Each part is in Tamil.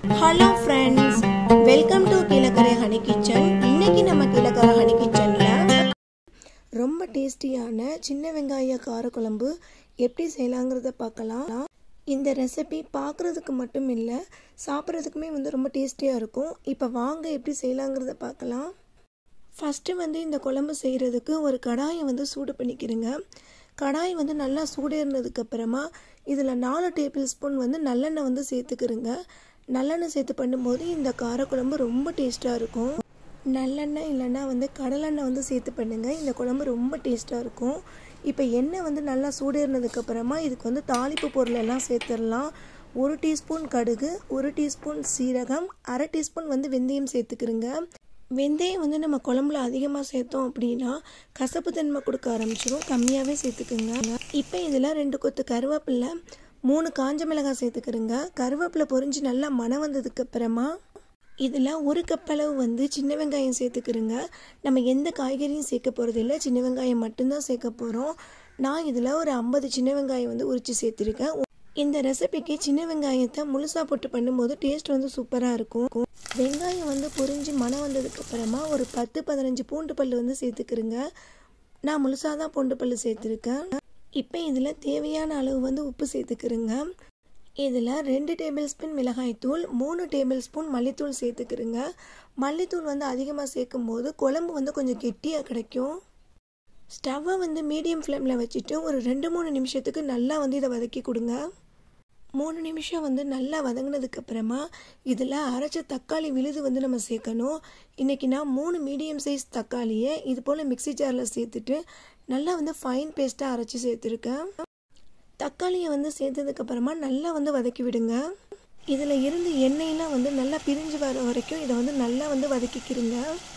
hello friends welcome to Kilakarai honey kitchen இன்னைக்கு நம்ம கீழக்கரை ஹனி கிச்சனில் ரொம்ப டேஸ்டியான சின்ன வெங்காய காரக்குழம்பு எப்படி செய்யலாங்கிறத பார்க்கலாம் இந்த ரெசிபி பார்க்குறதுக்கு மட்டும் இல்லை சாப்பிட்றதுக்குமே வந்து ரொம்ப டேஸ்டியாக இருக்கும் இப்போ வாங்க எப்படி செய்யலாங்கிறத பார்க்கலாம் ஃபஸ்ட்டு வந்து இந்த குழம்பு செய்கிறதுக்கு ஒரு கடாயை வந்து சூடு பண்ணிக்கிறேங்க கடாய் வந்து நல்லா சூடேறினதுக்கப்புறமா இதில் நாலு டேபிள் ஸ்பூன் வந்து நல்லெண்ணெய் வந்து சேர்த்துக்கிறேங்க நல்லெண்ணெய் சேர்த்து பண்ணும்போது இந்த காரக்குழம்பு ரொம்ப டேஸ்ட்டாக இருக்கும் நல்லெண்ணெய் இல்லைன்னா வந்து கடலெண்ணெய் வந்து சேர்த்து பண்ணுங்கள் இந்த குழம்பு ரொம்ப டேஸ்ட்டாக இருக்கும் இப்போ எண்ணெய் வந்து நல்லா சூடேறினதுக்கப்புறமா இதுக்கு வந்து தாளிப்பு பொருள் எல்லாம் சேர்த்துடலாம் ஒரு டீஸ்பூன் கடுகு ஒரு டீஸ்பூன் சீரகம் அரை டீஸ்பூன் வந்து வெந்தயம் சேர்த்துக்கிறேங்க வெந்தயம் வந்து நம்ம குழம்புல அதிகமாக சேர்த்தோம் அப்படின்னா கசப்பு தன்மை கொடுக்க ஆரம்பிச்சிடும் கம்மியாகவே சேர்த்துக்குங்க இப்போ இதில் ரெண்டு கொத்து கருவேப்பிலை மூணு காஞ்ச மிளகாய் சேர்த்துக்கிறேங்க கருவேப்பிலை பொரிஞ்சு நல்லா மனம் வந்ததுக்கு அப்புறமா இதில் ஒரு கப் அளவு வந்து சின்ன வெங்காயம் சேர்த்துக்கிறேங்க நம்ம எந்த காய்கறியும் சேர்க்க போகிறது இல்லை சின்ன வெங்காயம் மட்டும்தான் சேர்க்க போகிறோம் நான் இதில் ஒரு ஐம்பது சின்ன வெங்காயம் வந்து உரித்து சேர்த்துருக்கேன் இந்த ரெசிபிக்கு சின்ன வெங்காயத்தை முழுசாக போட்டு பண்ணும்போது டேஸ்ட் வந்து சூப்பராக இருக்கும் வெங்காயம் வந்து பொரிஞ்சு மனம் வந்ததுக்கப்புறமா ஒரு பத்து பதினஞ்சு பூண்டு பல் வந்து சேர்த்துக்கிறேங்க நான் முழுசாக தான் பூண்டு பல் சேர்த்துருக்கேன் இப்போ இதில் தேவையான அளவு வந்து உப்பு சேர்த்துக்கிறேங்க இதில் ரெண்டு டேபிள் ஸ்பூன் மிளகாய்த்தூள் மூணு டேபிள் ஸ்பூன் மல்லித்தூள் சேர்த்துக்கிறேங்க மல்லித்தூள் வந்து அதிகமாக சேர்க்கும் போது குழம்பு வந்து கொஞ்சம் கெட்டியாக கிடைக்கும் ஸ்டவ்வை வந்து மீடியம் ஃப்ளேமில் வச்சுட்டு ஒரு ரெண்டு மூணு நிமிஷத்துக்கு நல்லா வந்து இதை வதக்கி கொடுங்க மூணு நிமிஷம் வந்து நல்லா வதங்கினதுக்கு அப்புறமா இதில் அரைச்ச தக்காளி விழுது வந்து நம்ம சேர்க்கணும் இன்றைக்கி நான் மூணு மீடியம் சைஸ் தக்காளியை இது போல் மிக்சி ஜாரில் சேர்த்துட்டு நல்லா வந்து ஃபைன் பேஸ்ட்டாக அரைச்சி சேர்த்துருக்கேன் தக்காளியை வந்து சேர்த்ததுக்கப்புறமா நல்லா வந்து வதக்கி விடுங்க இதில் இருந்து எண்ணெயெலாம் வந்து நல்லா பிரிஞ்சு வர வரைக்கும் இதை வந்து நல்லா வந்து வதக்கிக்கிறீங்க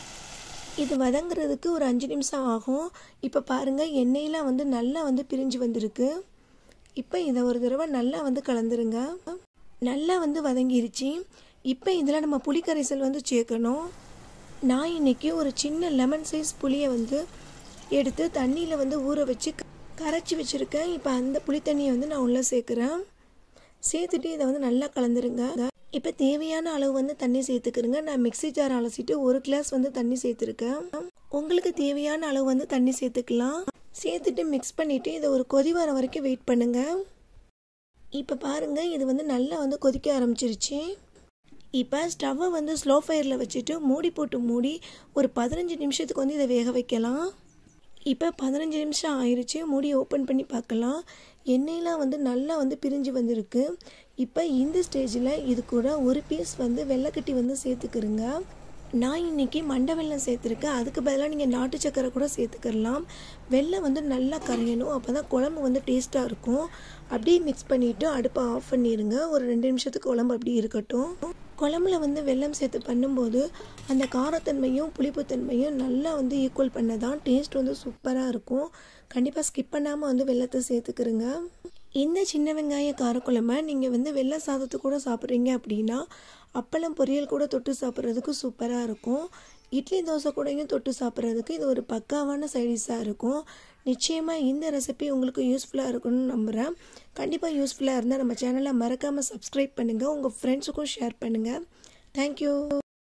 இது வதங்குறதுக்கு ஒரு அஞ்சு நிமிஷம் ஆகும் இப்போ பாருங்கள் எண்ணெயெலாம் வந்து நல்லா வந்து பிரிஞ்சு வந்திருக்கு இப்போ இதை ஒரு தடவை நல்லா வந்து கலந்துருங்க நல்லா வந்து வதங்கிருச்சு இப்போ இதில் நம்ம புளிக்கரைசல் வந்து சேர்க்கணும் நான் இன்றைக்கி ஒரு சின்ன லெமன் சைஸ் புளியை வந்து எடுத்து தண்ணியில் வந்து ஊற வச்சு கரைச்சி வச்சுருக்கேன் இப்போ அந்த புளி தண்ணியை வந்து நான் உள்ளே சேர்க்குறேன் சேர்த்துட்டு இதை வந்து நல்லா கலந்துருங்க இப்போ தேவையான அளவு வந்து தண்ணி சேர்த்துக்கிறேங்க நான் மிக்சி ஜார் அலசிட்டு ஒரு கிளாஸ் வந்து தண்ணி சேர்த்துருக்கேன் உங்களுக்கு தேவையான அளவு வந்து தண்ணி சேர்த்துக்கலாம் சேர்த்துட்டு மிக்ஸ் பண்ணிவிட்டு இதை ஒரு கொதி வர வரைக்கும் வெயிட் பண்ணுங்கள் இப்போ பாருங்கள் இது வந்து நல்லா வந்து கொதிக்க ஆரம்பிச்சிருச்சு இப்போ ஸ்டவ்வை வந்து ஸ்லோ ஃபயரில் வச்சுட்டு மூடி போட்டு மூடி ஒரு பதினஞ்சு நிமிஷத்துக்கு வந்து இதை வேக வைக்கலாம் இப்போ பதினஞ்சு நிமிஷம் ஆயிடுச்சு மூடியை ஓப்பன் பண்ணி பார்க்கலாம் எண்ணெயெலாம் வந்து நல்லா வந்து பிரிஞ்சு வந்திருக்கு இப்போ இந்த ஸ்டேஜில் இது கூட ஒரு பீஸ் வந்து வெள்ளைக்கட்டி வந்து சேர்த்துக்கிறேங்க நான் இன்றைக்கி மண்டை வெல்லம் சேர்த்துருக்கேன் அதுக்கு பதிலாக நீங்கள் நாட்டு சக்கரை கூட சேர்த்துக்கலாம் வெல்லம் வந்து நல்லா கரையணும் அப்போ தான் குழம்பு வந்து டேஸ்ட்டாக இருக்கும் அப்படியே மிக்ஸ் பண்ணிவிட்டு அடுப்பை ஆஃப் பண்ணிடுங்க ஒரு ரெண்டு நிமிஷத்துக்கு குழம்பு அப்படி இருக்கட்டும் குழம்புல வந்து வெல்லம் சேர்த்து பண்ணும்போது அந்த காரத்தன்மையும் புளிப்புத்தன்மையும் நல்லா வந்து ஈக்குவல் பண்ண தான் டேஸ்ட் வந்து சூப்பராக இருக்கும் கண்டிப்பாக ஸ்கிப் பண்ணாமல் வந்து வெள்ளத்தை சேர்த்துக்கிறங்க இந்த சின்ன வெங்காய காரக்குழம்ப நீங்கள் வந்து வெள்ளை சாதத்து கூட சாப்பிட்றீங்க அப்படின்னா அப்பளம் பொரியல் கூட தொட்டு சாப்பிட்றதுக்கு சூப்பராக இருக்கும் இட்லி தோசை கூடயும் தொட்டு சாப்பிட்றதுக்கு இது ஒரு பக்காவான சைடிஷாக இருக்கும் நிச்சயமாக இந்த ரெசிபி உங்களுக்கு யூஸ்ஃபுல்லாக இருக்கும்னு நம்புகிறேன் கண்டிப்பாக யூஸ்ஃபுல்லாக இருந்தால் நம்ம சேனலை மறக்காமல் சப்ஸ்கிரைப் பண்ணுங்கள் உங்கள் ஃப்ரெண்ட்ஸுக்கும் ஷேர் பண்ணுங்கள் தேங்க்யூ